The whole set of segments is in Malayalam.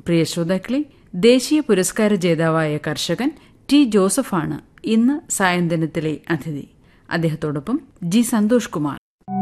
പ്രിയ ശ്രോതാക്കളെ ദേശീയ പുരസ്കാര ജേതാവായ കർഷകൻ ടി ജോസഫാണ് ഇന്ന് സായന്തനത്തിലെ അതിഥി അദ്ദേഹത്തോടൊപ്പം ജി സന്തോഷ് കുമാർ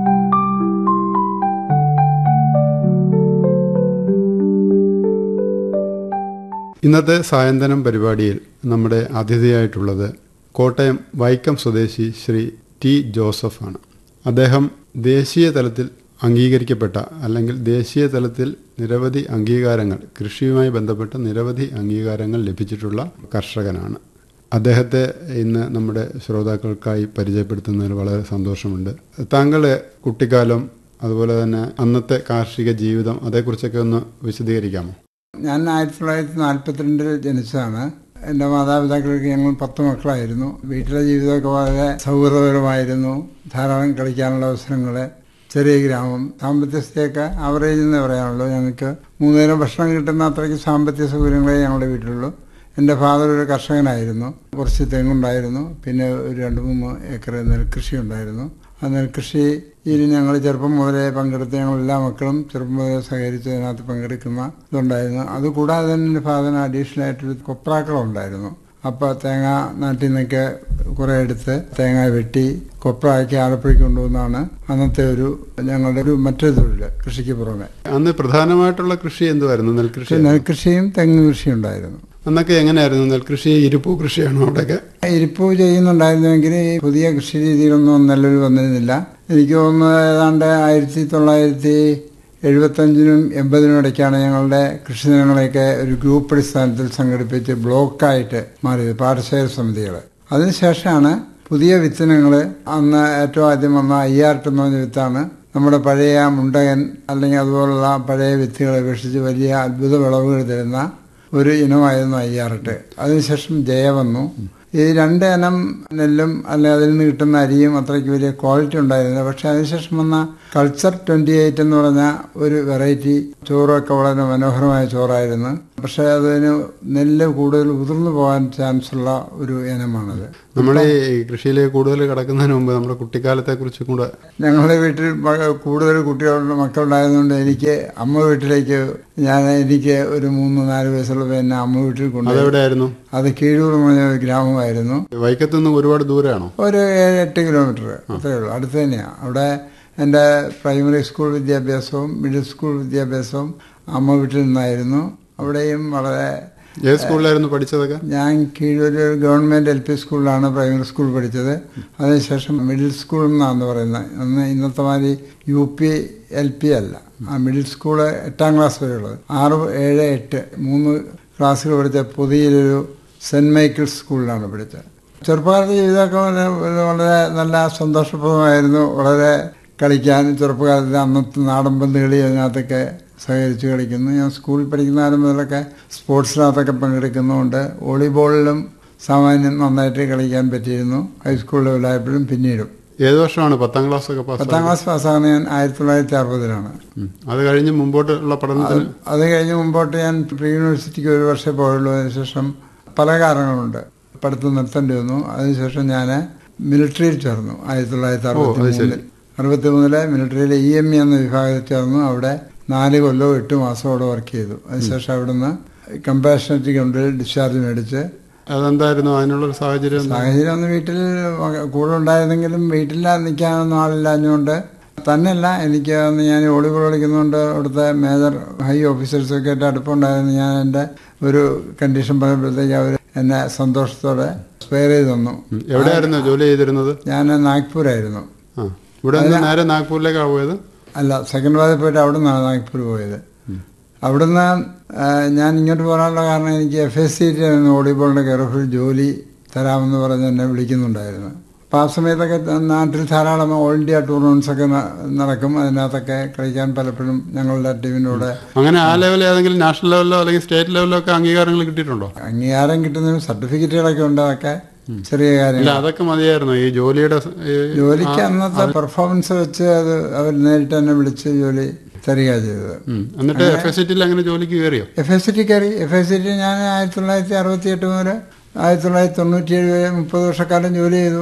ഇന്നത്തെ സായന്തനം പരിപാടിയിൽ നമ്മുടെ അതിഥിയായിട്ടുള്ളത് കോട്ടയം വൈക്കം സ്വദേശി ശ്രീ ടി ജോസഫാണ് അദ്ദേഹം ദേശീയ തലത്തിൽ അംഗീകരിക്കപ്പെട്ട അല്ലെങ്കിൽ ദേശീയ തലത്തിൽ നിരവധി അംഗീകാരങ്ങൾ കൃഷിയുമായി ബന്ധപ്പെട്ട നിരവധി അംഗീകാരങ്ങൾ ലഭിച്ചിട്ടുള്ള കർഷകനാണ് അദ്ദേഹത്തെ ഇന്ന് നമ്മുടെ ശ്രോതാക്കൾക്കായി പരിചയപ്പെടുത്തുന്നതിൽ വളരെ സന്തോഷമുണ്ട് താങ്കൾ കുട്ടിക്കാലം അതുപോലെ തന്നെ അന്നത്തെ കാർഷിക ജീവിതം അതേക്കുറിച്ചൊക്കെ ഒന്ന് വിശദീകരിക്കാമോ ഞാൻ ആയിരത്തി തൊള്ളായിരത്തി നാൽപ്പത്തിരണ്ടിൽ ജനിച്ചതാണ് എൻ്റെ മാതാപിതാക്കൾക്ക് ഞങ്ങൾ പത്ത് മക്കളായിരുന്നു വീട്ടിലെ ജീവിതമൊക്കെ വളരെ സൗഹൃദപരമായിരുന്നു ധാരാളം കളിക്കാനുള്ള അവസരങ്ങൾ ചെറിയ ഗ്രാമം സാമ്പത്തിക സ്ഥിതിയൊക്കെ ആവറേജ് എന്ന് പറയാനുള്ളൂ ഞങ്ങൾക്ക് മൂന്ന് നേരം ഭക്ഷണം കിട്ടുന്ന അത്രയ്ക്ക് സാമ്പത്തിക സൗകര്യങ്ങളെ ഞങ്ങളുടെ വീട്ടിലുള്ളൂ എൻ്റെ ഫാദർ ഒരു കർഷകനായിരുന്നു കുറച്ച് തെങ്ങുണ്ടായിരുന്നു പിന്നെ ഒരു രണ്ട് മൂന്ന് ഏക്കർ നെൽകൃഷി ഉണ്ടായിരുന്നു ആ നെൽകൃഷിയിൽ ഞങ്ങൾ ചെറുപ്പം മുതലേ പങ്കെടുത്ത് ഞങ്ങൾ എല്ലാ മക്കളും ചെറുപ്പം മുതലേ സഹകരിച്ച് അതിനകത്ത് പങ്കെടുക്കുന്ന ഇതുണ്ടായിരുന്നു അതുകൂടാതെ തന്നെ എൻ്റെ ഫാദറിന് അഡീഷണൽ ആയിട്ടൊരു കൊപ്രാക്കളും ഉണ്ടായിരുന്നു അപ്പോൾ തേങ്ങ നാട്ടിൽ നിന്നൊക്കെ കുറേ എടുത്ത് തേങ്ങ വെട്ടി കൊപ്രാക്കി ആലപ്പുഴയ്ക്ക് കൊണ്ടുവന്നാണ് അന്നത്തെ ഒരു ഞങ്ങളുടെ ഒരു മറ്റൊരു തൊഴിൽ കൃഷിക്ക് പുറമെ അന്ന് പ്രധാനമായിട്ടുള്ള കൃഷി എന്തുവായിരുന്നു നെൽകൃഷി നെൽകൃഷിയും തെങ്ങ് കൃഷിയും ഉണ്ടായിരുന്നു അന്നൊക്കെ എങ്ങനെയായിരുന്നു നെൽകൃഷി ഇരിപ്പൂ കൃഷിയാണോ അവിടെയൊക്കെ ഇരിപ്പൂ ചെയ്യുന്നുണ്ടായിരുന്നുവെങ്കിൽ ഈ പുതിയ കൃഷി രീതികളൊന്നും നിലവിൽ വന്നിരുന്നില്ല എനിക്ക് തോന്നുന്നു ഏതാണ്ട് ആയിരത്തി തൊള്ളായിരത്തി എഴുപത്തഞ്ചിനും എൺപതിനും ഇടയ്ക്കാണ് ഞങ്ങളുടെ കൃഷിദിനങ്ങളെയൊക്കെ ഒരു ഗ്രൂപ്പ് അടിസ്ഥാനത്തിൽ സംഘടിപ്പിച്ച് ബ്ലോക്കായിട്ട് മാറിയത് പാടശേഖര സമിതികൾ അതിനുശേഷമാണ് പുതിയ വിത്തിനങ്ങൾ അന്ന് ഏറ്റവും ആദ്യം വന്ന അയ്യാർട്ട് എന്ന് പറഞ്ഞ വിത്താണ് നമ്മുടെ പഴയ മുണ്ടകൻ അല്ലെങ്കിൽ അതുപോലുള്ള പഴയ വിത്തുകളെ അപേക്ഷിച്ച് വലിയ അത്ഭുത വിളവുകൾ തരുന്ന ഒരു ഇനമായിരുന്നു അയ്യാറട്ട് അതിനുശേഷം ജയ വന്നു ഈ രണ്ട് ഇനം നെല്ലും അല്ലെ അതിൽ നിന്ന് കിട്ടുന്ന അരിയും അത്രയ്ക്ക് വലിയ ക്വാളിറ്റി ഉണ്ടായിരുന്നില്ല പക്ഷെ അതിനുശേഷം വന്ന കൾച്ചർ ട്വന്റി എയ്റ്റ് എന്ന് പറഞ്ഞ ഒരു വെറൈറ്റി ചോറൊക്കെ വളരെ മനോഹരമായ ചോറായിരുന്നു പക്ഷെ അതിന് നെല്ല് കൂടുതൽ ഉതിർന്നു പോകാൻ ചാൻസ് ഉള്ള ഒരു ഇനമാണത് നമ്മൾ ഈ കൃഷിയിലേക്ക് കൂടുതൽ കടക്കുന്നതിന് മുമ്പ് നമ്മുടെ കുട്ടിക്കാലത്തെ കുറിച്ച് കൂടെ ഞങ്ങളുടെ വീട്ടിൽ കൂടുതൽ കുട്ടികളുടെ മക്കളുണ്ടായതുകൊണ്ട് എനിക്ക് അമ്മ വീട്ടിലേക്ക് ഞാൻ എനിക്ക് ഒരു മൂന്ന് നാല് വയസ്സുള്ളപ്പോൾ എന്നെ അമ്മ വീട്ടിൽ കൊണ്ടുപോയി അതെവിടെയായിരുന്നു അത് കീഴൂർ എന്ന് പറഞ്ഞ ഒരു ഗ്രാമമായിരുന്നു വൈക്കത്ത് നിന്ന് ഒരുപാട് ദൂരെയാണോ ഒരു ഏഴ് എട്ട് കിലോമീറ്റർ അത്രയേ ഉള്ളൂ അടുത്ത് തന്നെയാണ് അവിടെ എൻ്റെ പ്രൈമറി സ്കൂൾ വിദ്യാഭ്യാസവും മിഡിൽ സ്കൂൾ വിദ്യാഭ്യാസവും അമ്മ വീട്ടിൽ നിന്നായിരുന്നു അവിടെയും വളരെ ഏത് സ്കൂളിലായിരുന്നു പഠിച്ചതൊക്കെ ഞാൻ കീഴൊരു ഗവൺമെന്റ് എൽ പി സ്കൂളിലാണ് പ്രൈമറി സ്കൂൾ പഠിച്ചത് അതിനുശേഷം മിഡിൽ സ്കൂൾ എന്നാണ് പറയുന്നത് അന്ന് ഇന്നത്തെ മാതിരി യു പി എൽ പി അല്ല ആ മിഡിൽ സ്കൂൾ എട്ടാം ക്ലാസ് വരെയുള്ളത് ആറ് ഏഴ് എട്ട് മൂന്ന് ക്ലാസ്സുകൾ പഠിച്ച പുതിയൊരു സെന്റ് മൈക്കിൾസ് സ്കൂളിലാണ് പഠിച്ചത് ചെറുപ്പകാലത്തെ ജീവിതമൊക്കെ വളരെ നല്ല സന്തോഷപ്രദമായിരുന്നു വളരെ കളിക്കാൻ ചെറുപ്പകാലത്ത് അന്നത്തെ നാടൻ പന്ത് കളി അതിനകത്തൊക്കെ സഹകരിച്ച് കളിക്കുന്നു ഞാൻ സ്കൂളിൽ പഠിക്കുന്ന കാലം മുതലൊക്കെ സ്പോർട്സിനകത്തൊക്കെ പങ്കെടുക്കുന്നുണ്ട് വോളിബോളിലും സാമാന്യം നന്നായിട്ട് കളിക്കാൻ പറ്റിയിരുന്നു ഹൈസ്കൂൾ ലെവലായപ്പോഴും പിന്നീടും ഏത് വർഷമാണ് പത്താം ക്ലാസ് ഒക്കെ പാസ് പത്താം ക്ലാസ് പാസ്സാകുന്ന ഞാൻ ആയിരത്തി തൊള്ളായിരത്തി അറുപതിലാണ് അത് കഴിഞ്ഞ് മുമ്പോട്ടുള്ള പഠനത്തിന് അത് കഴിഞ്ഞ് മുമ്പോട്ട് ഞാൻ പ്രീ യൂണിവേഴ്സിറ്റിക്ക് ഒരു വർഷം പോയുള്ളൂ അതിനുശേഷം പല കാരണങ്ങളുണ്ട് പഠിത്തം നിർത്തേണ്ടി വന്നു അതിനുശേഷം ഞാൻ മിലിറ്ററിയിൽ ചേർന്നു ആയിരത്തി തൊള്ളായിരത്തി അറുപത്തി മൂന്നിൽ അറുപത്തി മൂന്നിലെ മിലിറ്ററിയിലെ ഇ എം ഇ എന്ന വിഭാഗത്തിൽ ചേർന്നു അവിടെ നാല് കൊല്ലവും എട്ട് മാസം അവിടെ വർക്ക് ചെയ്തു അതിനുശേഷം അവിടുന്ന് കമ്പാഷനറ്റ് കൗണ്ടറിൽ ഡിസ്ചാർജ് മേടിച്ച് അതെന്തായിരുന്നു അതിനുള്ളൊരു സാഹചര്യം എന്താ? സാഹചര്യം ഒന്ന് വീട്ടിൽ കൂടെ ഉണ്ടായിരുന്നെങ്കിലും വീട്ടിൽ നിൽക്കാനൊന്നും ആളില്ലാഞ്ഞുകൊണ്ട് തന്നെയല്ല എനിക്ക് അന്ന് ഞാൻ വോളിബോൾ കളിക്കുന്നതുകൊണ്ട് അവിടുത്തെ മേജർ ഹൈ ഓഫീസേഴ്സൊക്കെ ആയിട്ട് അടുപ്പമുണ്ടായിരുന്നു ഞാൻ എൻ്റെ ഒരു കണ്ടീഷൻ പറയുമ്പോഴത്തേക്ക് അവർ എന്നെ സന്തോഷത്തോടെ സ്പെയർ ചെയ്ത് തന്നു ഉം. എവിടെയായിരുന്നു ജോലി ചെയ്തിരുന്നത് ഞാൻ നാഗ്പൂരായിരുന്നു ആ ഇവിടെ നിന്ന് നേരെ നാഗ്പൂരിലേക്കാണ് പോയത് അല്ല സെക്കൻഡ് വാതിൽ പോയിട്ട് അവിടെ നിന്നാണ് നാഗ്പൂർ പോയത് അവിടുന്ന് ആ, ഞാൻ ഇങ്ങോട്ട് പോകാനുള്ള കാരണം എനിക്ക് എഫ് എസ് സി വോളിബോളിന്റെ കെയർഫിൽ ജോലി തരാമെന്ന് പറഞ്ഞ് എന്നെ വിളിക്കുന്നുണ്ടായിരുന്നു അപ്പോൾ ആ സമയത്തൊക്കെ നാട്ടിൽ ധാരാളം ഓൾ ഇന്ത്യ ടൂർണമെന്റ്സ് ഒക്കെ ന- നടക്കും അതിനകത്തൊക്കെ കളിക്കാൻ പലപ്പോഴും ഞങ്ങളുടെ ടീമിൻ്റെ കൂടെ അങ്ങനെ ആ ലെവലിൽ ഏതെങ്കിലും നാഷണൽ ലെവലിലോ അല്ലെങ്കിൽ സ്റ്റേറ്റ് ലെവലിലോ ഒക്കെ അംഗീകാരങ്ങൾ കിട്ടിയിട്ടുണ്ടോ അംഗീകാരം കിട്ടുന്നതിനും സർട്ടിഫിക്കറ്റുകളൊക്കെ ഉണ്ട് അതൊക്കെ ചെറിയ ഇല്ല കാര്യങ്ങൾ അതൊക്കെ മതിയായിരുന്നു ഈ ജോലിയുടെ സ- ഈ- ജോലിക്ക് അന്നത്തെ പെർഫോമൻസ് വെച്ച് അത് അവർ നേരിട്ട് എന്നെ വിളിച്ച് ജോലി തരിക ചെയ്തത് ഉം. എന്നിട്ട് എഫ് എസ് സിറ്റിയിൽ അങ്ങനെ ജോലിക്ക് കയറിയോ എഫ് എസ് സി കയറി എഫ് എസ് സി ഞാൻ ആയിരത്തി തൊള്ളായിരത്തി അറുപത്തി എട്ട് മുതൽ ആയിരത്തി തൊള്ളായിരത്തി തൊണ്ണൂറ്റിയേഴ് വരെ മുപ്പത് വർഷക്കാലം ജോലി ചെയ്തു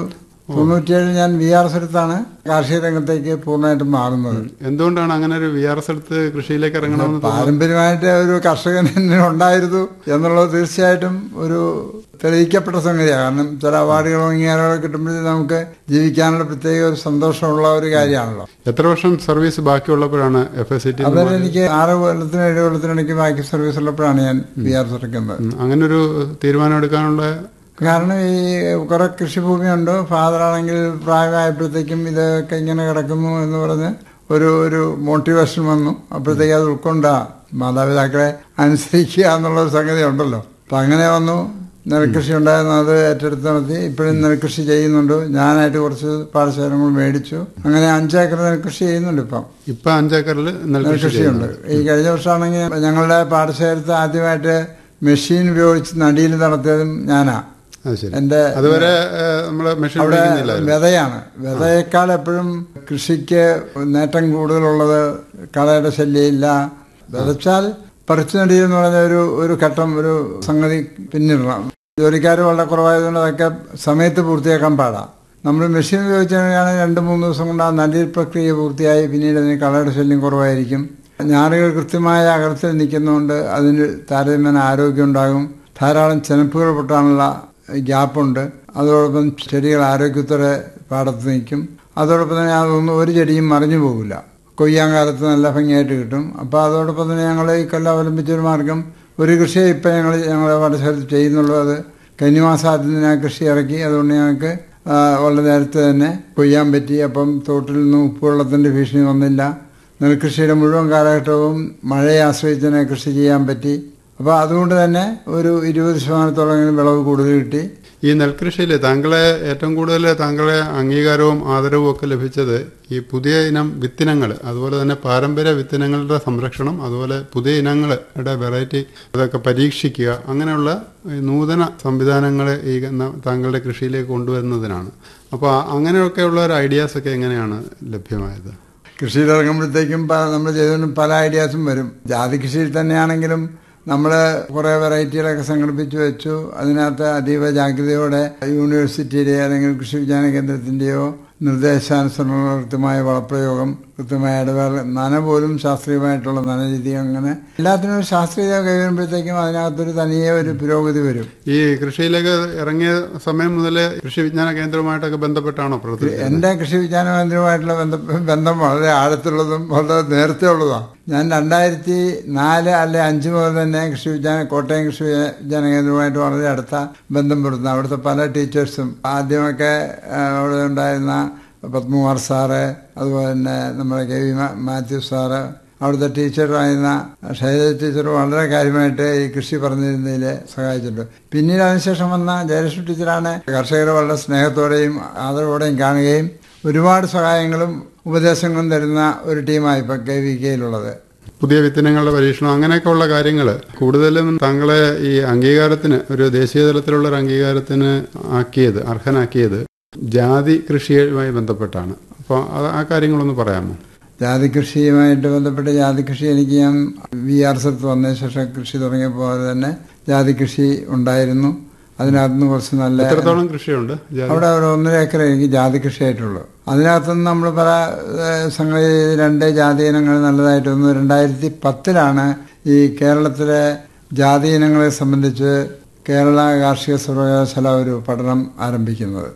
തൊണ്ണൂറ്റിയേഴിൽ ഞാൻ വി ആർ സ്ഥലത്താണ് കാർഷിക രംഗത്തേക്ക് പൂർണ്ണമായിട്ടും മാറുന്നത് എന്തുകൊണ്ടാണ് അങ്ങനെ ഒരു വി ആർ എസ് എടുത്ത് കൃഷിയിലേക്ക് ഇറങ്ങണമെന്ന് തോന്നുന്നത്? പാരമ്പര്യമായിട്ട് ഒരു കർഷകൻ തന്നെ ഉണ്ടായിരുന്നു എന്നുള്ളത് തീർച്ചയായിട്ടും ഒരു തെളിയിക്കപ്പെട്ട സംഗതിയാണ് കാരണം ചില അവാർഡുകളോ അംഗീകാരങ്ങളോ കിട്ടുമ്പോഴത്തേക്ക് നമുക്ക് ജീവിക്കാനുള്ള പ്രത്യേക ഒരു സന്തോഷമുള്ള ഒരു കാര്യമാണല്ലോ എത്ര വർഷം സർവീസ് ബാക്കിയുള്ളപ്പോഴാണ് എഫ് എസ് സി ടി അതിൽ എനിക്ക് ആറ് കൊല്ലത്തിനും ഏഴ് കൊല്ലത്തിനിടയ്ക്ക് ബാക്കി സർവീസ് ഉള്ളപ്പോഴാണ് ഞാൻ വി ആർ എടുക്കുന്നത് അങ്ങനെ ഒരു തീരുമാനം എടുക്കാനുള്ള കാരണം ഈ കുറെ കൃഷിഭൂമിയുണ്ട് ഫാദർ ആണെങ്കിൽ പ്രായമായപ്പോഴത്തേക്കും ഇതൊക്കെ ഇങ്ങനെ കിടക്കുന്നു എന്ന് പറഞ്ഞ് ഒരു ഒരു മോട്ടിവേഷൻ വന്നു അപ്പോഴത്തേക്ക് അത് ഉൾക്കൊണ്ട മാതാപിതാക്കളെ അനുസരിക്കുക എന്നുള്ള ഒരു സംഗതി ഉണ്ടല്ലോ അപ്പൊ അങ്ങനെ വന്നു നെൽകൃഷി ഉണ്ടായിരുന്നു അത് ഏറ്റെടുത്ത് നടത്തി ഇപ്പോഴും നെൽകൃഷി ചെയ്യുന്നുണ്ട് ഞാനായിട്ട് കുറച്ച് പാടശേഖരങ്ങൾ മേടിച്ചു അങ്ങനെ അഞ്ചേക്കർ നെൽകൃഷി ചെയ്യുന്നുണ്ട് ഇപ്പം ഇപ്പൊ അഞ്ചേക്കറിൽ നെൽകൃഷി നെൽകൃഷിയുണ്ട് ഈ കഴിഞ്ഞ വർഷമാണെങ്കിൽ ഞങ്ങളുടെ പാടശേഖരത്ത് ആദ്യമായിട്ട് മെഷീൻ ഉപയോഗിച്ച് നടിയിൽ നടത്തിയതും ഞാനാ അത് ശരി എന്റെ അതുവരെ ഏഹ്, നമ്മള് മെഷീൻ അവിടെ ഉപയോഗിക്കുന്നില്ലായിരുന്നു വിതയാണ് വിതയേക്കാൾ എപ്പോഴും കൃഷിക്ക് നേട്ടം കൂടുതലുള്ളത് കളയുടെ ശല്യമില്ല വിതച്ചാൽ പറിച്ചു നടി എന്ന് പറഞ്ഞ ഒരു ഒരു ഘട്ടം ഒരു സംഗതി പിന്നിടണം ജോലിക്കാർ വളരെ കുറവായതുകൊണ്ട് അതൊക്കെ സമയത്ത് പൂർത്തിയാക്കാൻ പാടാം നമ്മൾ മെഷീൻ ഉപയോഗിച്ചാണ് രണ്ട് മൂന്ന് ദിവസം കൊണ്ട് ആ നടിയിൽ പ്രക്രിയ പൂർത്തിയായി പിന്നീട് അതിന് കളയുടെ ശല്യം കുറവായിരിക്കും ഞാറുകൾ കൃത്യമായ അകലത്തിൽ നിൽക്കുന്നതുകൊണ്ട് അതിന് താരതമ്യേന ആരോഗ്യം ഉണ്ടാകും ധാരാളം ചെനപ്പുകൾ പൊട്ടാനുള്ള ഗ്യാപ്പുണ്ട് അതോടൊപ്പം ചെടികൾ ആരോഗ്യത്തോടെ പാടത്ത് നിൽക്കും അതോടൊപ്പം തന്നെ അതൊന്നും ഒരു ചെടിയും മറിഞ്ഞു പോകില്ല കൊയ്യാൻ കാലത്ത് നല്ല ഭംഗിയായിട്ട് കിട്ടും അപ്പോൾ അതോടൊപ്പം തന്നെ ഞങ്ങൾ ഈ കൊല്ലം അവലംബിച്ചൊരു മാർഗം ഒരു കൃഷിയെ ഇപ്പം ഞങ്ങൾ ഞങ്ങളുടെ പാടശേഖരത്തിൽ ചെയ്യുന്നുള്ളൂ അത് കന്നിമാസം ആദ്യം തന്നെ ആ കൃഷി ഇറക്കി അതുകൊണ്ട് ഞങ്ങൾക്ക് ആ, വളരെ നേരത്തെ തന്നെ കൊയ്യാൻ പറ്റി അപ്പം തോട്ടിൽ നിന്ന് ഉപ്പുവെള്ളത്തിൻ്റെ ഭീഷണി വന്നില്ല നെൽകൃഷിയുടെ മുഴുവൻ കാലഘട്ടവും മഴയെ ആശ്രയിച്ച് തന്നെ കൃഷി ചെയ്യാൻ പറ്റി അപ്പോൾ അതുകൊണ്ട് തന്നെ ഒരു ഇരുപത് ശതമാനത്തോളം വിളവ് കൂടുതൽ കിട്ടി ഈ നെൽകൃഷിയിൽ താങ്കളെ ഏറ്റവും കൂടുതൽ താങ്കളെ അംഗീകാരവും ആദരവും ഒക്കെ ലഭിച്ചത് ഈ പുതിയ ഇനം വിത്തിനങ്ങൾ അതുപോലെ തന്നെ പാരമ്പര്യ വിത്തിനങ്ങളുടെ സംരക്ഷണം അതുപോലെ പുതിയ ഇനങ്ങളുടെ വെറൈറ്റി അതൊക്കെ പരീക്ഷിക്കുക അങ്ങനെയുള്ള ഈ നൂതന സംവിധാനങ്ങൾ ഈ ന- താങ്കളുടെ കൃഷിയിലേക്ക് കൊണ്ടുവരുന്നതിനാണ് അപ്പോൾ അങ്ങനെയൊക്കെയുള്ള ഒരു ഐഡിയാസ് ഒക്കെ എങ്ങനെയാണ് ലഭ്യമായത് കൃഷിയിൽ ഇറങ്ങുമ്പോഴത്തേക്കും പ- നമ്മൾ ചെയ്തുകൊണ്ട് പല ഐഡിയാസും വരും ജാതി കൃഷിയിൽ തന്നെയാണെങ്കിലും നമ്മൾ കുറേ വെറൈറ്റികളൊക്കെ സംഘടിപ്പിച്ചു വെച്ചു അതിനകത്ത് അതീവ ജാഗ്രതയോടെ യൂണിവേഴ്സിറ്റിയുടെ അല്ലെങ്കിൽ കൃഷി വിജ്ഞാന കേന്ദ്രത്തിൻ്റെയോ നിർദ്ദേശാനുസരണമുള്ള കൃത്യമായ വളപ്രയോഗം കൃത്യമായ ഇടവേള നന പോലും ശാസ്ത്രീയമായിട്ടുള്ള നനരീതി അങ്ങനെ എല്ലാത്തിനും ഒരു ശാസ്ത്രീയത കൈവരുമ്പോഴത്തേക്കും അതിനകത്തൊരു തനിയെ ഒരു പുരോഗതി വരും ഈ കൃഷിയിലേക്ക് ഇറങ്ങിയ സമയം മുതൽ കൃഷി വിജ്ഞാന കേന്ദ്രവുമായിട്ടൊക്കെ ബന്ധപ്പെട്ടാണോ പ്രവർത്തിച്ചത് എന്റെ കൃഷി വിജ്ഞാന കേന്ദ്രവുമായിട്ടുള്ള ബന്ധ ബന്ധം വളരെ ആഴത്തുള്ളതും വളരെ നേരത്തെ ഉള്ളതാണ് ഞാൻ രണ്ടായിരത്തി നാല് അല്ലെ അഞ്ച് മുതൽ തന്നെ കൃഷി വിജ്ഞാന കോട്ടയം കൃഷി വിജ്ഞാന കേന്ദ്രവുമായിട്ട് വളരെ അടുത്ത ബന്ധം പുലർത്തുന്നു അവിടുത്തെ പല ടീച്ചേഴ്സും ആദ്യമൊക്കെ ആ, അവിടെ ഉണ്ടായിരുന്ന പത്മകുമാർ സാറ് അതുപോലെ തന്നെ നമ്മുടെ കെ വി മാ- മാത്യു സാറ് അവിടുത്തെ ടീച്ചറായിരുന്ന ശൈലജ ടീച്ചർ വളരെ കാര്യമായിട്ട് ഈ കൃഷി പറഞ്ഞിരുന്നതിൽ സഹായിച്ചിട്ടുണ്ട് പിന്നീട് അതിനുശേഷം വന്ന ജയലക്ഷ്മി ടീച്ചറാണ് കർഷകരെ വളരെ സ്നേഹത്തോടെയും ആദരവോടെയും കാണുകയും ഒരുപാട് സഹായങ്ങളും ഉപദേശങ്ങളും തരുന്ന ഒരു ടീമായി ഇപ്പം കെ വി കെയിലുള്ളത് പുതിയ വിത്തനങ്ങളുടെ പരീക്ഷണം അങ്ങനെയൊക്കെയുള്ള കാര്യങ്ങൾ കൂടുതലും താങ്കളെ ഈ അംഗീകാരത്തിന് ഒരു ദേശീയ തലത്തിലുള്ള ഒരു അംഗീകാരത്തിന് ആക്കിയത് അർഹനാക്കിയത് ജാതി കൃഷിയുമായി ബന്ധപ്പെട്ടാണ് അപ്പോൾ ആ കാര്യങ്ങളൊന്ന് പറയാമോ ജാതി കൃഷിയുമായിട്ട് ബന്ധപ്പെട്ട് ജാതി കൃഷി എനിക്ക് ഞാൻ വി ആർ സ്ഥലത്ത് വന്നതിന് ശേഷം കൃഷി തുടങ്ങിയപ്പോൾ തന്നെ ജാതി കൃഷി ഉണ്ടായിരുന്നു അതിനകത്തുനിന്ന് കുറച്ച് നല്ല എത്രത്തോളം കൃഷിയുണ്ട് ജാതി അവിടെ ഒരു ഒന്നര ഏക്കർ എനിക്ക് ജാതി കൃഷിയായിട്ടുള്ളൂ അതിനകത്തുനിന്ന് നമ്മൾ പല ഏഹ്, സംഗതി രണ്ട് ജാതി ഇനങ്ങൾ നല്ലതായിട്ട് വന്നു രണ്ടായിരത്തി പത്തിലാണ് ഈ കേരളത്തിലെ ജാതി ഇനങ്ങളെ സംബന്ധിച്ച് കേരള കാർഷിക സർവകലാശാല ഒരു പഠനം ആരംഭിക്കുന്നത്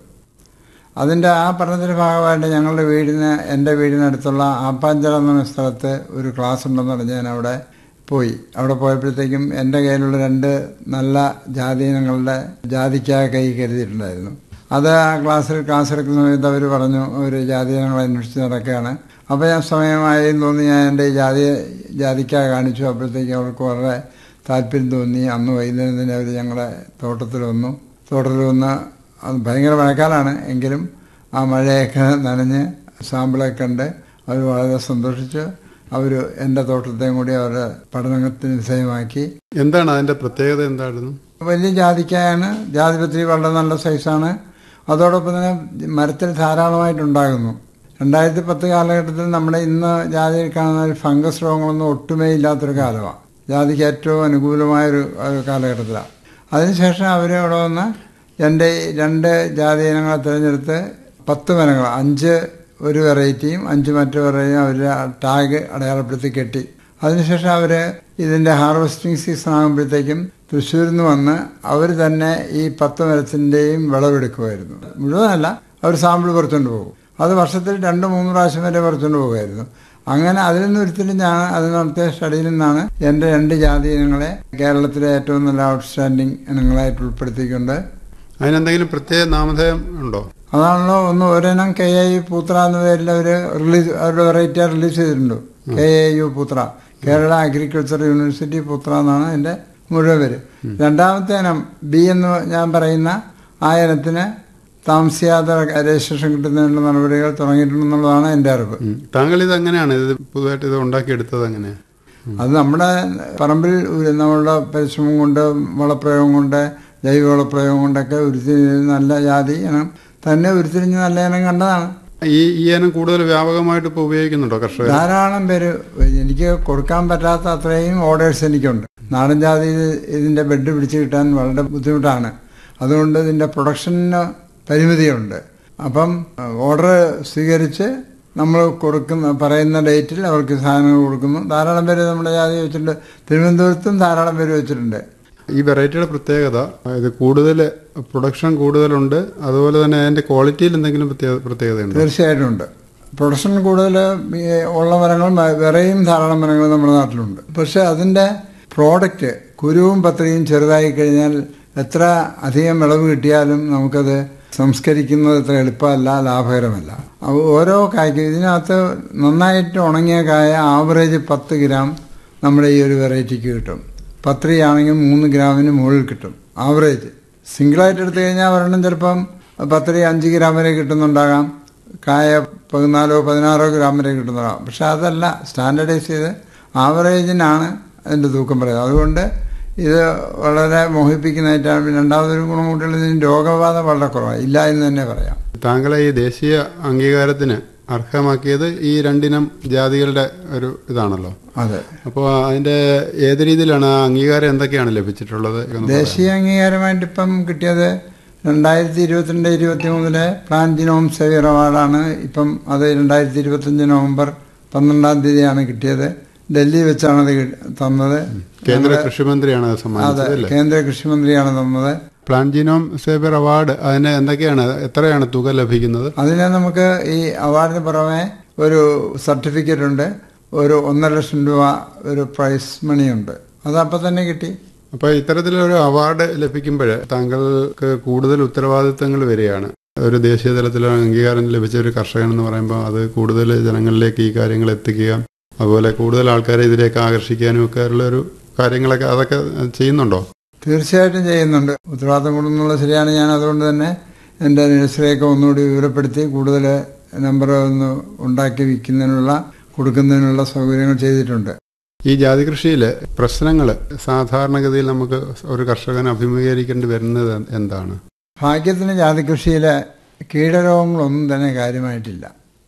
അതിൻ്റെ ആ പഠനത്തിൻ്റെ ഭാഗമായിട്ട് ഞങ്ങളുടെ വീടിന് എൻ്റെ വീടിനടുത്തുള്ള ആപ്പാഞ്ചിറ എന്ന സ്ഥലത്ത് ഒരു ക്ലാസ് ഉണ്ടെന്ന് പറഞ്ഞ് ഞാൻ അവിടെ പോയി അവിടെ പോയപ്പോഴത്തേക്കും എൻ്റെ കയ്യിലുള്ള രണ്ട് നല്ല ജാതീനങ്ങളുടെ ജാതിക്കായ കൈ കരുതിയിട്ടുണ്ടായിരുന്നു അത് ആ ക്ലാസ്സിൽ ക്ലാസ് എടുക്കുന്ന സമയത്ത് അവർ പറഞ്ഞു ഒരു ജാതീനങ്ങൾ അന്വേഷിച്ച് നടക്കുകയാണ് അപ്പോൾ ഞാൻ സമയമായി എന്ന് തോന്നി ഞാൻ എൻ്റെ ഈ ജാതി ജാതിക്കായ കാണിച്ചു അപ്പോഴത്തേക്കും അവർക്ക് വളരെ താല്പര്യം തോന്നി അന്ന് വൈകുന്നേരം തന്നെ അവർ ഞങ്ങളുടെ തോട്ടത്തിൽ വന്നു തോട്ടത്തിൽ വന്ന് അത് ഭയങ്കര മഴക്കാലമാണ് എങ്കിലും ആ മഴയൊക്കെ നനഞ്ഞ് സാമ്പിളൊക്കെ കണ്ട് അവർ വളരെ സന്തോഷിച്ച് അവർ എൻ്റെ തോട്ടത്തെയും കൂടി അവരുടെ പഠനത്തിന് വിധേയമാക്കി എന്താണ് അതിന്റെ പ്രത്യേകത എന്തായിരുന്നു വലിയ ജാതിക്കായാണ് ജാതിപത്രി വളരെ നല്ല സൈസാണ് അതോടൊപ്പം തന്നെ മരത്തിൽ ധാരാളമായിട്ടുണ്ടാകുന്നു രണ്ടായിരത്തി പത്ത് കാലഘട്ടത്തിൽ നമ്മുടെ ഇന്ന് ജാതിയിൽ കാണുന്ന ഒരു ഫംഗസ് രോഗങ്ങളൊന്നും ഒട്ടുമേ ഇല്ലാത്തൊരു കാലമാണ് ജാതിക്ക് ഏറ്റവും അനുകൂലമായ ഒരു ഒരു കാലഘട്ടത്തിലാണ് അതിനുശേഷം അവർ അവിടെ വന്ന് എൻ്റെ ഈ രണ്ട് ജാതി ഇനങ്ങളെ തിരഞ്ഞെടുത്ത് പത്ത് മരങ്ങൾ അഞ്ച് ഒരു വെറൈറ്റിയും അഞ്ച് മറ്റു വെറൈറ്റിയും അവർ ടാഗ് അടയാളപ്പെടുത്തി കെട്ടി അതിനുശേഷം അവർ ഇതിൻ്റെ ഹാർവെസ്റ്റിംഗ് സീസൺ ആകുമ്പോഴത്തേക്കും തൃശ്ശൂരിൽ നിന്ന് വന്ന് അവർ തന്നെ ഈ പത്ത് മരത്തിൻ്റെയും വിളവെടുക്കുമായിരുന്നു മുഴുവനല്ല അവർ സാമ്പിൾ പറിച്ചുകൊണ്ട് പോകും അത് വർഷത്തിൽ രണ്ട് മൂന്ന് പ്രാവശ്യം വരെ പറിച്ചുകൊണ്ട് പോകുമായിരുന്നു അങ്ങനെ അതിൽ നിന്ന് ഉരുത്തിരിഞ്ഞാണ് അത് നടത്തിയ സ്റ്റഡിയിൽ നിന്നാണ് എൻ്റെ രണ്ട് ജാതി ഇനങ്ങളെ കേരളത്തിലെ ഏറ്റവും നല്ല ഔട്ട്സ്റ്റാൻഡിങ് ഇനങ്ങളായിട്ട് ഉൾപ്പെടുത്തിക്കൊണ്ട് അതിനെന്തെങ്കിലും പ്രത്യേക നാമധേയം ഉണ്ടോ അതാണല്ലോ ഒന്ന് ഒരെണ്ണം കെ എ യു പൂത്ര എന്ന പേരിൽ അവർ റിലീസ് അവരുടെ വെറൈറ്റി റിലീസ് ചെയ്തിട്ടുണ്ട് K A U Poothra Kerala agriculture university Poothra എന്നാണ് എൻ്റെ മുഴുവൻ പേര് രണ്ടാമത്തെ ഇനം ബി എന്ന് ഞാൻ പറയുന്ന ആ ഇനത്തിന് താമസിയാതെ രജിസ്ട്രേഷൻ കിട്ടുന്നതിനുള്ള നടപടികൾ തുടങ്ങിയിട്ടുണ്ടെന്നുള്ളതാണ് എൻ്റെ അറിവ് ഉം. താങ്കൾ ഇത് എങ്ങനെയാണ് ഇത് പുതുതായിട്ട് ഇത് ഉണ്ടാക്കിയെടുത്തത് എങ്ങനെയാണ് അത് നമ്മുടെ പറമ്പിൽ ഒരു- നമ്മളുടെ പരിശ്രമം കൊണ്ട് വളപ്രയോഗം കൊണ്ട് ജൈവ വളപ്രയോഗം കൊണ്ടൊക്കെ ഉരുത്തിരിഞ്ഞ് നല്ല ജാതി ഇനം തന്നെ ഉരുത്തിരിഞ്ഞ് നല്ല ഇനം കണ്ടതാണ് ഈ ഈ ഇനം കൂടുതൽ വ്യാപകമായിട്ട് ഇപ്പോൾ ഉപയോഗിക്കുന്നുണ്ടോ കർഷകർ ധാരാളം പേര് എനിക്ക് കൊടുക്കാൻ പറ്റാത്ത അത്രയും ഓർഡേഴ്സ് എനിക്കുണ്ട് നാടൻ ജാതി ഇതിന്റെ ബെഡ് പിടിച്ച് കിട്ടാൻ വളരെ ബുദ്ധിമുട്ടാണ് അതുകൊണ്ട് ഇതിന്റെ പ്രൊഡക്ഷന് പരിമിതിയുണ്ട് അപ്പം ഓർഡർ സ്വീകരിച്ച് നമ്മൾ കൊടുക്കുന്ന പറയുന്ന ഡേറ്റിൽ അവർക്ക് സാധനങ്ങൾ കൊടുക്കുന്നു ധാരാളം പേര് നമ്മുടെ ജാതി വെച്ചിട്ടുണ്ട് തിരുവനന്തപുരത്തും ധാരാളം പേര് വെച്ചിട്ടുണ്ട് ഈ വെറൈറ്റിയുടെ പ്രത്യേകത ഇത് കൂടുതൽ പ്രൊഡക്ഷൻ കൂടുതലുണ്ട് അതുപോലെ തന്നെ അതിന്റെ ക്വാളിറ്റിയിൽ എന്തെങ്കിലും പ്രത്യേക- പ്രത്യേകതയുണ്ടോ തീർച്ചയായിട്ടും ഉണ്ട് പ്രൊഡക്ഷൻ കൂടുതൽ ഈ ഉള്ള മരങ്ങൾ മ- വേറെയും ധാരാളം മരങ്ങൾ നമ്മുടെ നാട്ടിലുണ്ട് പക്ഷെ അതിന്റെ പ്രോഡക്റ്റ് കുരുവും പത്രിയും ചെറുതായി കഴിഞ്ഞാൽ എത്ര അധികം വിളവ് കിട്ടിയാലും നമുക്കത് സംസ്കരിക്കുന്നത് അത്ര എളുപ്പമല്ല ലാഭകരമല്ല അത് ഓരോ കായ്ക്കും ഇതിനകത്ത് നന്നായിട്ട് ഉണങ്ങിയ കായ ആവറേജ് പത്ത് ഗ്രാം നമ്മുടെ ഈ ഒരു വെറൈറ്റിക്ക് കിട്ടും പത്രി ആണെങ്കിൽ മൂന്ന് ഗ്രാമിന് മുകളിൽ കിട്ടും ആവറേജ് സിംഗിളായിട്ട് എടുത്തു കഴിഞ്ഞാൽ ഒരെണ്ണം ചിലപ്പം പത്രി അഞ്ച് ഗ്രാം വരെ കിട്ടുന്നുണ്ടാകാം കായ പതിനാലോ പതിനാറോ ഗ്രാം വരെ കിട്ടുന്നതാകാം പക്ഷെ അതല്ല സ്റ്റാൻഡർഡൈസ് ചെയ്ത് ആവറേജിനാണ് അതിൻ്റെ തൂക്കം പറയുന്നത് അതുകൊണ്ട് ഇത് വളരെ മോഹിപ്പിക്കുന്നതായിട്ടാണ് പിന്നെ രണ്ടാമതൊരു ഗുണം കൂട്ടിയുള്ളത് ഇതിന് രോഗബാധ വളരെ കുറവാണ് ഇല്ല എന്ന് തന്നെ പറയാം താങ്കളെ ഈ ദേശീയ അംഗീകാരത്തിന് അർഹമാക്കിയത് ഈ രണ്ടിനം ജാതികളുടെ ഒരു ഇതാണല്ലോ അതെ അപ്പോൾ അതിന്റെ ഏത് രീതിയിലാണ് ആ അംഗീകാരം എന്തൊക്കെയാണ് ലഭിച്ചിട്ടുള്ളത് എന്ന് പറയാമോ? ദേശീയ അംഗീകാരമായിട്ട് ഇപ്പം കിട്ടിയത് രണ്ടായിരത്തി ഇരുപത്തിരണ്ട് ഇരുപത്തി മൂന്നിലെ പ്ലാൻ ജിനോം സേവിയർ അവാർഡാണ് ഇപ്പം അത് രണ്ടായിരത്തി ഇരുപത്തഞ്ച് നവംബർ പന്ത്രണ്ടാം തീയതിയാണ് കിട്ടിയത് ഡൽഹി വെച്ചാണ് അത് കി- തന്നത് കേന്ദ്ര കൃഷിമന്ത്രിയാണ് അത് അതെ സമ്മാനിച്ചത് അല്ലേ കേന്ദ്ര കൃഷിമന്ത്രിയാണ് തന്നത് പ്ലാൻജിനോം സേബർ അവാർഡ് അതിന് എന്തൊക്കെയാണ് എത്രയാണ് തുക ലഭിക്കുന്നത് അതിന് നമുക്ക് ഈ അവാർഡിന് പുറമെ ഒരു സർട്ടിഫിക്കറ്റ് ഉണ്ട് ഒരു ഒന്നര ലക്ഷം രൂപ ഒരു പ്രൈസ് മണിയുണ്ട് അത് അപ്പം തന്നെ കിട്ടി അപ്പൊ ഇത്തരത്തിലൊരു അവാർഡ് ലഭിക്കുമ്പോൾ താങ്കൾക്ക് കൂടുതൽ ഉത്തരവാദിത്തങ്ങൾ വരികയാണ് ഒരു ദേശീയ തലത്തിൽ അംഗീകാരം ലഭിച്ച ഒരു കർഷകൻ എന്ന് പറയുമ്പോൾ അത് കൂടുതൽ ജനങ്ങളിലേക്ക് ഈ കാര്യങ്ങൾ എത്തിക്കുക അതുപോലെ കൂടുതൽ ആൾക്കാരെ ഇതിലേക്ക് ആകർഷിക്കാനും ഒക്കെ ഉള്ള ഒരു കാര്യങ്ങളൊക്കെ അതൊക്കെ ചെയ്യുന്നുണ്ടോ തീർച്ചയായിട്ടും ചെയ്യുന്നുണ്ട് ഉത്തരവാദിത്തം കൂടുന്നുള്ള ശരിയാണ് ഞാൻ അതുകൊണ്ട് തന്നെ എൻ്റെ നഴ്സറിയൊക്കെ ഒന്നുകൂടി വിവരപ്പെടുത്തി കൂടുതൽ നമ്പർ ഒന്ന് ഉണ്ടാക്കി വിൽക്കുന്നതിനുള്ള കൊടുക്കുന്നതിനുള്ള സൗകര്യങ്ങൾ ചെയ്തിട്ടുണ്ട് ഈ ജാതി കൃഷിയിൽ പ്രശ്നങ്ങൾ സാധാരണഗതിയിൽ നമുക്ക് ഒരു കർഷകൻ അഭിമുഖീകരിക്കേണ്ടി വരുന്നത് എന്താണ് ഭാഗ്യത്തിന് ജാതി കൃഷിയിലെ കീടരോഗങ്ങളൊന്നും തന്നെ കാര്യമായിട്ടില്ല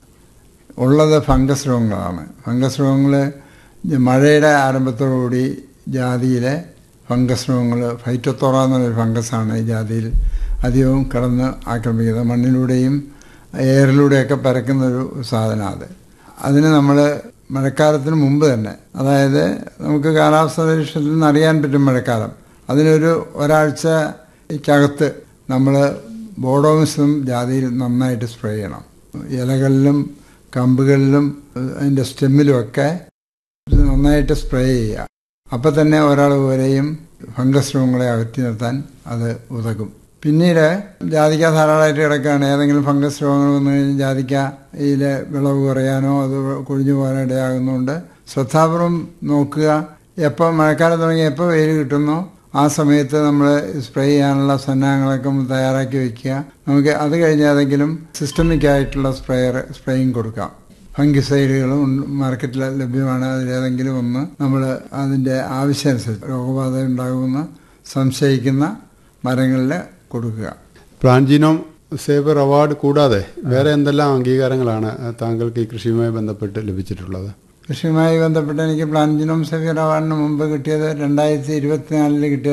ഉള്ളത് ഫംഗസ് രോഗങ്ങളാണ് ഫംഗസ് രോഗങ്ങൾ മഴയുടെ ആരംഭത്തോടുകൂടി ജാതിയിലെ ഫംഗസ് രോഗങ്ങൾ ഫൈറ്റോത്തോറ എന്നൊരു ഫംഗസാണ് ഈ ജാതിയിൽ അധികവും കടന്ന് ആക്രമിക്കുന്നത് മണ്ണിലൂടെയും എയറിലൂടെയൊക്കെ പരക്കുന്ന ഒരു സാധനം അത് അതിന് നമ്മൾ മഴക്കാലത്തിന് മുമ്പ് തന്നെ അതായത് നമുക്ക് കാലാവസ്ഥ നിരീക്ഷണത്തിൽ നിന്ന് അറിയാൻ പറ്റും മഴക്കാലം അതിനൊരു ഒരാഴ്ചക്കകത്ത് നമ്മൾ ബോഡോമിസം ജാതിയിൽ നന്നായിട്ട് സ്പ്രേ ചെയ്യണം ഇലകളിലും കമ്പുകളിലും അതിൻ്റെ സ്റ്റെമ്മിലുമൊക്കെ ഇത് നന്നായിട്ട് സ്പ്രേ ചെയ്യുക അപ്പം തന്നെ ഒരാൾ വരെയും ഫംഗസ് രോഗങ്ങളെ അകറ്റി നിർത്താൻ അത് ഉതകും പിന്നീട് ജാതിക്ക ധാരാളമായിട്ട് കിടക്കുകയാണ് ഏതെങ്കിലും ഫംഗസ് രോഗങ്ങൾ വന്നു കഴിഞ്ഞാൽ ജാതിക്കയിലെ വിളവ് കുറയാനോ അത് കൊഴിഞ്ഞു പോകാനോ ഇടയാകുന്നതുകൊണ്ട് ശ്രദ്ധാപൂർവം നോക്കുക എപ്പോൾ മഴക്കാലം തുടങ്ങി എപ്പോൾ വെയിൽ കിട്ടുന്നോ ആ സമയത്ത് നമ്മൾ സ്പ്രേ ചെയ്യാനുള്ള സന്നാഹങ്ങളൊക്കെ ഒന്ന് തയ്യാറാക്കി വെക്കുക നമുക്ക് അത് കഴിഞ്ഞ് ഏതെങ്കിലും സിസ്റ്റമിക് ആയിട്ടുള്ള സ്പ്രേയർ സ്പ്രേയിങ് കൊടുക്കാം ഫംഗിസൈഡുകളും മാർക്കറ്റിൽ ലഭ്യമാണ് അതിലേതെങ്കിലും ഒന്ന് നമ്മൾ അതിൻ്റെ ആവശ്യമനുസരിച്ച് രോഗബാധ ഉണ്ടാകുമെന്ന് സംശയിക്കുന്ന മരങ്ങളിൽ കൊടുക്കുക പ്ലാൻജിനോം സേബർ അവാർഡ് കൂടാതെ വേറെ എന്തെല്ലാം അംഗീകാരങ്ങളാണ് താങ്കൾക്ക് ഈ കൃഷിയുമായി ബന്ധപ്പെട്ട് ലഭിച്ചിട്ടുള്ളത് കൃഷിയുമായി ബന്ധപ്പെട്ട് എനിക്ക് പ്ലാന്റിനും സഫീർ അവാർഡിന് മുമ്പ് കിട്ടിയത് രണ്ടായിരത്തി ഇരുപത്തിനാലില് കിട്ടിയത്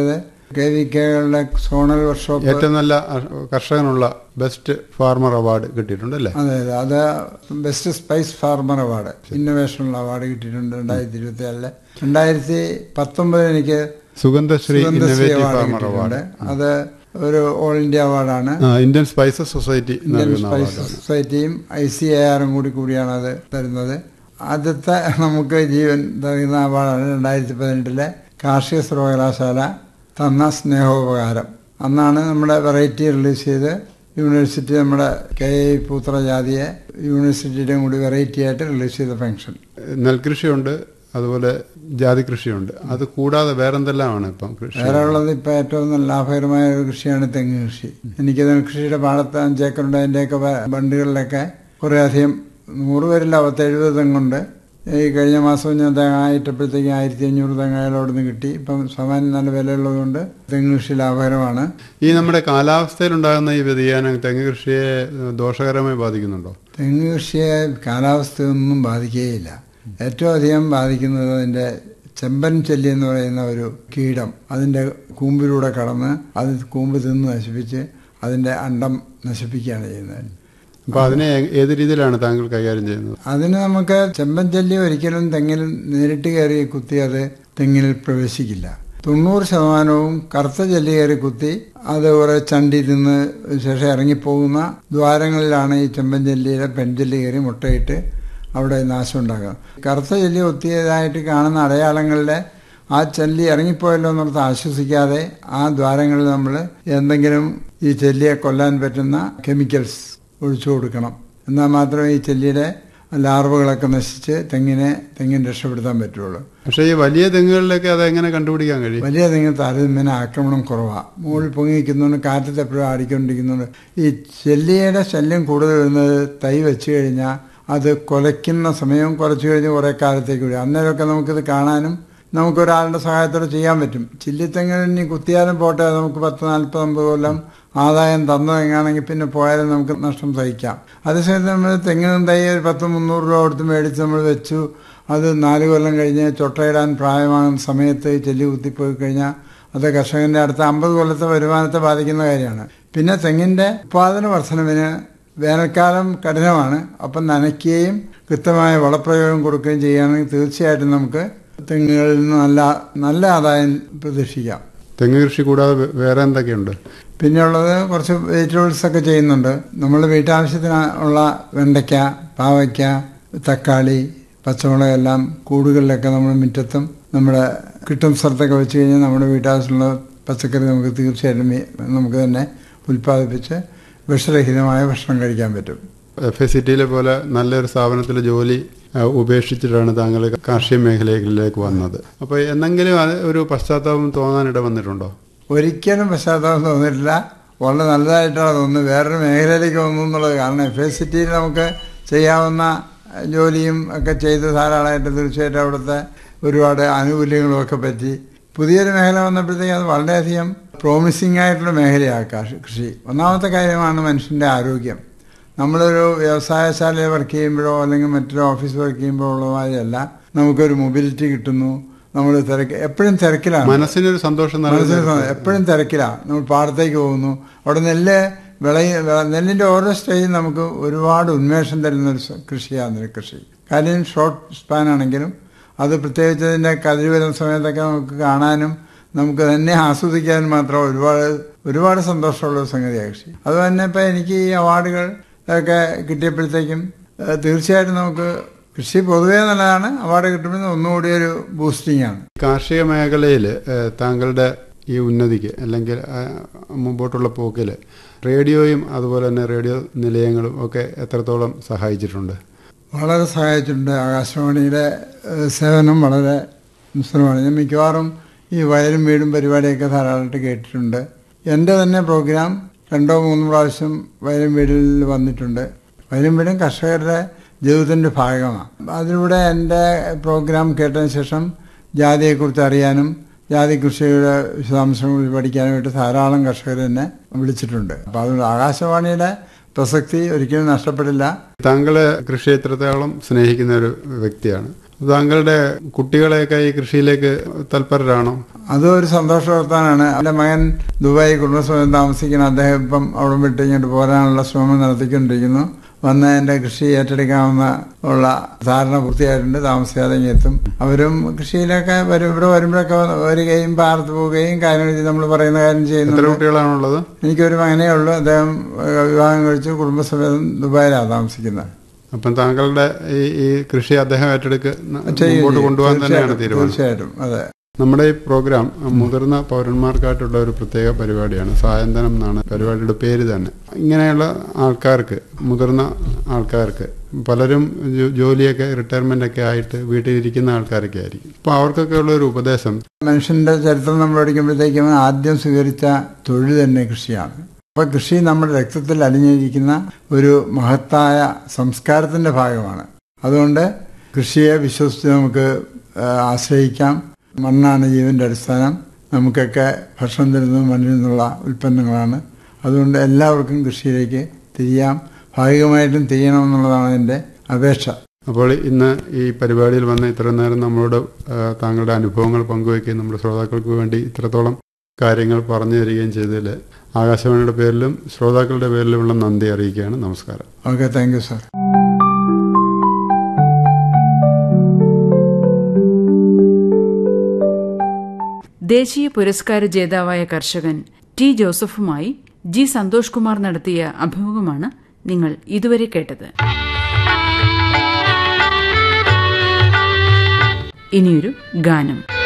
കെ വി കെകളുടെ സോണൽ വർക്ക്ഷോപ്പ് ഏറ്റവും നല്ല കർഷകനുള്ള ബെസ്റ്റ് ഫാർമർ അവാർഡ് കിട്ടിയിട്ടുണ്ട് അല്ലേ അതെ അതെ അത് ബെസ്റ്റ് സ്പൈസ് ഫാർമർ അവാർഡ് ഇന്നോവേഷനുള്ള അവാർഡ് കിട്ടിയിട്ടുണ്ട് രണ്ടായിരത്തി ഇരുപത്തി ഏഴില് രണ്ടായിരത്തി പത്തൊമ്പതിൽ എനിക്ക് Sugandhashree Sugandhashree innovative award farmer award കിട്ടിയിട്ടുണ്ട് അത് ഒരു ഓൾ ഇന്ത്യ അവാർഡാണ് ആ, ഇന്ത്യൻ സ്പൈസസ് സൊസൈറ്റി ഇന്ത്യൻ നൽകുന്ന സ്പൈസ് അവാർഡാണ് സൊസൈറ്റിയും ഐ സി എ ആറും കൂടി കൂടിയാണ് അത് തരുന്നത് ആദ്യത്തെ നമുക്ക് ജീവൻ തരുന്ന അവാർഡാണ് രണ്ടായിരത്തി പതിനെട്ടിലെ കാർഷിക സർവകലാശാല തന്ന സ്നേഹോപകാരം അന്നാണ് നമ്മുടെ വെറൈറ്റി റിലീസ് ചെയ്ത് യൂണിവേഴ്സിറ്റി നമ്മുടെ കെ ഐ പൂത്രജാതിയെ യൂണിവേഴ്സിറ്റിയുടെയും കൂടി വെറൈറ്റി ആയിട്ട് റിലീസ് ചെയ്ത ഫംഗ്ഷൻ നെൽകൃഷിയുണ്ട് അതുപോലെ ജാതി കൃഷിയുണ്ട് അത് കൂടാതെ വേറെന്തെല്ലാമാണ് ഇപ്പം കൃഷി വേറെ ഉള്ളത് ഇപ്പൊ ഏറ്റവും നല്ല ലാഭകരമായ ഒരു കൃഷിയാണ് തെങ്ങ് കൃഷി എനിക്ക് നെൽകൃഷിയുടെ പാടത്ത് അഞ്ചേക്കറുണ്ട് അതിന്റെയൊക്കെ വ- ബണ്ടുകളിലൊക്കെ കുറെ അധികം നൂറ് പേരില്ല പത്തെഴുപത് തെങ്ങുണ്ട് ഈ കഴിഞ്ഞ മാസം ഞാൻ തേങ്ങ ഇട്ടപ്പോഴത്തേക്ക് ആയിരത്തി അഞ്ഞൂറ് തേങ്ങകൾ അവിടെ നിന്ന് കിട്ടി ഇപ്പം സാമാന്യം നല്ല വിലയുള്ളതുകൊണ്ട് തെങ്ങ് കൃഷി ലാഭകരമാണ് ഈ നമ്മുടെ കാലാവസ്ഥയിലുണ്ടാകുന്ന ഈ വ്യതിയാനം തെങ്ങ് കൃഷിയെ ഏഹ്, ദോഷകരമായി ബാധിക്കുന്നുണ്ടോ തെങ്ങ് കൃഷിയെ കാലാവസ്ഥയൊന്നും ബാധിക്കുകയില്ല ഏറ്റവും അധികം ബാധിക്കുന്നത് അതിന്റെ ചെമ്പൻ ചെല്ലി എന്ന് പറയുന്ന ഒരു കീടം അതിന്റെ കൂമ്പിലൂടെ കടന്ന് അത് കൂമ്പ് തിന്ന് നശിപ്പിച്ച് അതിന്റെ അണ്ടം നശിപ്പിക്കുകയാണ് ചെയ്യുന്നത് അപ്പൊ അതിനെ ഏ- ഏത് രീതിയിലാണ് താങ്കൾ കൈകാര്യം ചെയ്യുന്നത് അതിന് നമുക്ക് ചെമ്പൻ ചെല്ലി ഒരിക്കലും തെങ്ങിൽ നേരിട്ട് കയറി കുത്തി അത് തെങ്ങിൽ പ്രവേശിക്കില്ല തൊണ്ണൂറ് ശതമാനവും കറുത്ത ചെല്ലി കയറി കുത്തി അത് കുറെ ചണ്ടി തിന്ന് ശേഷം ഇറങ്ങിപ്പോകുന്ന ദ്വാരങ്ങളിലാണ് ഈ ചെമ്പൻ ചെല്ലിയുടെ പെൺചെല്ലി കയറി മുട്ടയിട്ട് അവിടെ നാശം ഉണ്ടാകുന്നത് കറുത്ത ചെല്ലി ഒത്തിയതായിട്ട് കാണുന്ന അടയാളങ്ങളിലെ ആ ചെല്ലി ഇറങ്ങിപ്പോയല്ലോ എന്നോർത്ത് ആശ്വസിക്കാതെ ആ ദ്വാരങ്ങളിൽ നമ്മൾ എന്തെങ്കിലും ഈ ചെല്ലിയെ കൊല്ലാൻ പറ്റുന്ന കെമിക്കൽസ് ഒഴിച്ചു കൊടുക്കണം എന്നാൽ മാത്രമേ ഈ ചെല്ലിയുടെ ലാർവകളൊക്കെ നശിച്ച് തെങ്ങിനെ തെങ്ങിന് രക്ഷപ്പെടുത്താൻ പറ്റുള്ളൂ പക്ഷേ ഈ വലിയ തെങ്ങുകളിലൊക്കെ അത് എങ്ങനെ കണ്ടുപിടിക്കാൻ കഴിയും വലിയ തെങ്ങിന് താരതമ്യേന ആക്രമണം കുറവാണ് മുകളിൽ പൊങ്ങി നിൽക്കുന്നതുകൊണ്ട് കാറ്റത്ത് എപ്പോഴും ആടിക്കൊണ്ടിരിക്കുന്നുണ്ട് ഈ ചെല്ലിയുടെ ശല്യം കൂടുതൽ വരുന്നത് തൈ വെച്ച് കഴിഞ്ഞാൽ അത് കുലയ്ക്കുന്ന സമയം കുറച്ച് കഴിഞ്ഞ് കുറേ കാലത്തേക്ക് വരും അന്നേരമൊക്കെ നമുക്കിത് കാണാനും നമുക്കൊരാളുടെ സഹായത്തോടെ ചെയ്യാൻ പറ്റും ചില്ലിത്തെങ്ങിന് ഇനി കുത്തിയാലും പോട്ടെ അത് നമുക്ക് പത്ത് നാൽപ്പത് അമ്പത് കൊല്ലം ആദായം തന്ന തെങ്ങാണെങ്കിൽ പിന്നെ പോയാലും നമുക്ക് നഷ്ടം സഹിക്കാം അതേസമയത്ത് നമ്മൾ തെങ്ങിനും തൈ ഒരു പത്ത് മുന്നൂറ് രൂപ കൊടുത്ത് മേടിച്ച് നമ്മൾ വെച്ചു അത് നാല് കൊല്ലം കഴിഞ്ഞ് ചൊട്ടയിടാൻ പ്രായമാകുന്ന സമയത്ത് ഈ ചെല്ലി കുത്തിപ്പോയി കഴിഞ്ഞാൽ അത് കർഷകന്റെ അടുത്ത അമ്പത് കൊല്ലത്തെ വരുമാനത്തെ ബാധിക്കുന്ന കാര്യമാണ് പിന്നെ തെങ്ങിന്റെ ഉത്പാദന വർധനവിന് വേനൽക്കാലം കഠിനമാണ് അപ്പം നനയ്ക്കുകയും കൃത്യമായ വളപ്രയോഗം കൊടുക്കുകയും ചെയ്യുകയാണെങ്കിൽ തീർച്ചയായിട്ടും നമുക്ക് തെങ്ങുകളിൽ നിന്ന് നല്ല നല്ല ആദായം പ്രതീക്ഷിക്കാം തെങ്ങ് കൃഷി കൂടാതെ വേ- വേറെ എന്തൊക്കെയുണ്ട് പിന്നെയുള്ളത് കുറച്ച് വെജിറ്റബിൾസ് ഒക്കെ ചെയ്യുന്നുണ്ട് നമ്മൾ വീട്ടാവശ്യത്തിന് ഉള്ള വെണ്ടയ്ക്ക പാവയ്ക്ക തക്കാളി പച്ചമുളക് എല്ലാം കൂടുകളിലൊക്കെ നമ്മൾ മുറ്റത്തും നമ്മുടെ കിട്ടും സ്ഥലത്തൊക്കെ വെച്ച് കഴിഞ്ഞാൽ നമ്മുടെ വീട്ടാവശ്യമുള്ള പച്ചക്കറി നമുക്ക് തീർച്ചയായിട്ടും ഈ- നമുക്ക് തന്നെ ഉൽപ്പാദിപ്പിച്ച് വിഷരഹിതമായ ഭക്ഷണം കഴിക്കാൻ പറ്റും എഫ് എസ് സിറ്റിയിലെ പോലെ നല്ലൊരു സ്ഥാപനത്തിൽ ജോലി ആ, ഉപേക്ഷിച്ചിട്ടാണ് താങ്കൾ കാർഷിക മേഖലയിലേക്ക് വന്നത് അപ്പോൾ എന്തെങ്കിലും അത് ഒരു പശ്ചാത്താപം തോന്നാനിട വന്നിട്ടുണ്ടോ ഒരിക്കലും പശ്ചാത്തലം തോന്നിയിട്ടില്ല വളരെ നല്ലതായിട്ടാണ് തോന്നുന്നത് വേറൊരു മേഖലയിലേക്ക് വന്നു എന്നുള്ളത് കാരണം എഫ് എസ് സിറ്റിയിൽ നമുക്ക് ചെയ്യാവുന്ന ജോലിയും ഒക്കെ ചെയ്ത് ധാരാളമായിട്ട് തീർച്ചയായിട്ടും അവിടുത്തെ ഒരുപാട് ആനുകൂല്യങ്ങളും ഒക്കെ പറ്റി പുതിയൊരു മേഖല വന്നപ്പോഴത്തേക്ക് അത് വളരെയധികം പ്രോമിസിംഗ് ആയിട്ടുള്ള മേഖലയാണ് കാർഷി- കൃഷി ഒന്നാമത്തെ കാര്യമാണ് മനുഷ്യന്റെ ആരോഗ്യം നമ്മളൊരു വ്യവസായശാലയിൽ വർക്ക് ചെയ്യുമ്പോഴോ അല്ലെങ്കിൽ മറ്റൊരു ഓഫീസ് വർക്ക് ചെയ്യുമ്പോഴോ ഉള്ള മാതിരിയല്ല നമുക്കൊരു മൊബിലിറ്റി കിട്ടുന്നു നമ്മൾ തിരക്ക് എപ്പോഴും തിരക്കിലാണ് മനസ്സിനൊരു സന്തോഷം മനസ്സിന് നൽകുന്ന സ- എപ്പോഴും തിരക്കിലാണ് നമ്മൾ പാടത്തേക്ക് പോകുന്നു അവിടെ നെല്ല് വിളയി വ- നെല്ലിന്റെ ഓരോ സ്റ്റേജും നമുക്ക് ഒരുപാട് ഉന്മേഷം തരുന്ന ഒരു സ- കൃഷിയാണ് നെൽകൃഷി കാര്യം ഷോർട്ട് സ്പാൻ ആണെങ്കിലും അത് പ്രത്യേകിച്ച് അതിന്റെ കതിര് വരുന്ന സമയത്തൊക്കെ നമുക്ക് കാണാനും നമുക്ക് തന്നെ ആസ്വദിക്കാനും മാത്രം ഒരുപാട് ഒരുപാട് സന്തോഷമുള്ള ഒരു സംഗതിയാണ് കൃഷി അത് തന്നെ ഇപ്പം എനിക്ക് ഈ അവാർഡുകൾ ഒക്കെ കിട്ടിയപ്പോഴത്തേക്കും ഏഹ്, തീർച്ചയായിട്ടും നമുക്ക് കൃഷി പൊതുവേ നല്ലതാണ് അവാർഡ് കിട്ടുമ്പോൾ ഒന്നുകൂടി ഒരു ബൂസ്റ്റിംഗ് ആണ് കാർഷിക മേഖലയിൽ താങ്കളുടെ ഈ ഉന്നതിക്ക് അല്ലെങ്കിൽ ആ, മുമ്പോട്ടുള്ള പോക്കിൽ റേഡിയോയും അതുപോലെ തന്നെ റേഡിയോ നിലയങ്ങളും ഒക്കെ എത്രത്തോളം സഹായിച്ചിട്ടുണ്ട് വളരെ സഹായിച്ചിട്ടുണ്ട് ആകാശവാണിയുടെ ഏഹ്, സേവനം വളരെ മിശ്രമാണ് ഞാൻ മിക്കവാറും ഈ വയലും വീടും പരിപാടിയൊക്കെ ധാരാളമായിട്ട് കേട്ടിട്ടുണ്ട് എൻ്റെ തന്നെ പ്രോഗ്രാം രണ്ടോ മൂന്നോ പ്രാവശ്യം വയലും വീടിൽ വന്നിട്ടുണ്ട് വയലും വീടും കർഷകരുടെ ജീവിതത്തിൻ്റെ ഭാഗമാണ് അതിലൂടെ എൻ്റെ പ്രോഗ്രാം കേട്ടതിന് ശേഷം ജാതിയെക്കുറിച്ച് അറിയാനും ജാതി കൃഷിയുടെ വിശദാംശങ്ങൾ പഠിക്കാനുമായിട്ട് ധാരാളം കർഷകർ എന്നെ വിളിച്ചിട്ടുണ്ട് അപ്പോൾ അതുകൊണ്ട് ആകാശവാണിയുടെ പ്രസക്തി ഒരിക്കലും നഷ്ടപ്പെടില്ല താങ്കളെ കൃഷി എത്രത്തോളം സ്നേഹിക്കുന്ന ഒരു വ്യക്തിയാണ് താങ്കളുടെ കുട്ടികളെയൊക്കെ ഈ കൃഷിയിലേക്ക് തൽപരരാണോ അതും ഒരു സന്തോഷ വർത്താനാണ് എൻ്റെ മകൻ ദുബായി കുടുംബസമയം താമസിക്കുന്ന അദ്ദേഹം ഇപ്പം അവിടെ വിട്ട് ഇങ്ങോട്ട് പോരാനുള്ള ശ്രമം നടത്തിക്കൊണ്ടിരിക്കുന്നു വന്ന് എൻ്റെ കൃഷി ഏറ്റെടുക്കാവുന്ന ഉള്ള ധാരണ പൂർത്തിയായിട്ടുണ്ട് താമസിയാതെ ഇങ്ങ് എത്തും അവരും കൃഷിയിലൊക്കെ വരും ഇവിടെ വരുമ്പോഴൊക്കെ വരികയും പാർത്ത് പോവുകയും കാര്യങ്ങൾ ചെയ്ത് നമ്മൾ പറയുന്ന കാര്യം എത്ര ചെയ്യുന്നുണ്ട് കുട്ടികളാണുള്ളത് എനിക്കൊരു മകനേ ഉള്ളൂ അദ്ദേഹം ഏഹ്, വിവാഹം കഴിച്ചു കുടുംബസമേതം ദുബായിലാണ് താമസിക്കുന്നത് അപ്പം താങ്കളുടെ ഈ ഈ കൃഷി അദ്ദേഹം ഏറ്റെടുക്ക് ചെയ്യും, മുമ്പോട്ട് ചെയ്യും. കൊണ്ടുപോകാൻ തന്നെയാണ് തീർച്ചയായിട്ടും, തീരുമാനം തീർച്ചയായിട്ടും അതെ നമ്മുടെ ഈ പ്രോഗ്രാം മുതിർന്ന പൗരന്മാർക്കായിട്ടുള്ള ഒരു പ്രത്യേക പരിപാടിയാണ് സായന്തനം എന്നാണ് പരിപാടിയുടെ പേര് തന്നെ ഇങ്ങനെയുള്ള ആൾക്കാർക്ക് മുതിർന്ന ആൾക്കാർക്ക് പലരും ജോ- ജോലിയൊക്കെ റിട്ടയർമെന്റ് ഒക്കെ ആയിട്ട് വീട്ടിലിരിക്കുന്ന ആൾക്കാരൊക്കെ ആയിരിക്കും അപ്പോൾ അവർക്കൊക്കെ ഉള്ള ഒരു ഉപദേശം മനുഷ്യന്റെ ചരിത്രം നമ്മൾ പഠിക്കുമ്പോഴത്തേക്കും ആദ്യം സ്വീകരിച്ച തൊഴിൽ തന്നെ കൃഷിയാണ് അപ്പൊ കൃഷി നമ്മുടെ രക്തത്തിൽ അലിഞ്ഞിരിക്കുന്ന ഒരു മഹത്തായ സംസ്കാരത്തിന്റെ ഭാഗമാണ് അതുകൊണ്ട് കൃഷിയെ വിശ്വസിച്ച് നമുക്ക് ആ, ആശ്രയിക്കാം മണ്ണാണ് ജീവന്റെ അടിസ്ഥാനം നമുക്കൊക്കെ ഭക്ഷണം തരുന്നത് മണ്ണിൽ നിന്നുള്ള ഉൽപ്പന്നങ്ങളാണ് അതുകൊണ്ട് എല്ലാവർക്കും കൃഷിയിലേക്ക് തിരിയാം ഭാഗികമായിട്ടും തിരിയണമെന്നുള്ളതാണ് എൻ്റെ അപേക്ഷ അപ്പോൾ ഇന്ന് ഈ പരിപാടിയിൽ വന്ന് ഇത്ര നേരം നമ്മളോട് ആ, താങ്കളുടെ അനുഭവങ്ങൾ പങ്കുവയ്ക്കുകയും നമ്മുടെ ശ്രോതാക്കൾക്ക് വേണ്ടി ഇത്രത്തോളം കാര്യങ്ങൾ പറഞ്ഞു തരികയും ചെയ്തതിൽ ആകാശവാണിയുടെ പേരിലും ശ്രോതാക്കളുടെ പേരിലുമുള്ള നന്ദി അറിയിക്കുകയാണ് നമസ്കാരം ഓക്കെ താങ്ക് യു സാർ ദേശീയ പുരസ്കാര ജേതാവായ കർഷകൻ ടി ജോസഫുമായി ജി സന്തോഷ് കുമാർ നടത്തിയ അഭിമുഖമാണ് നിങ്ങൾ ഇതുവരെ കേട്ടത് ഇനിയൊരു ഗാനം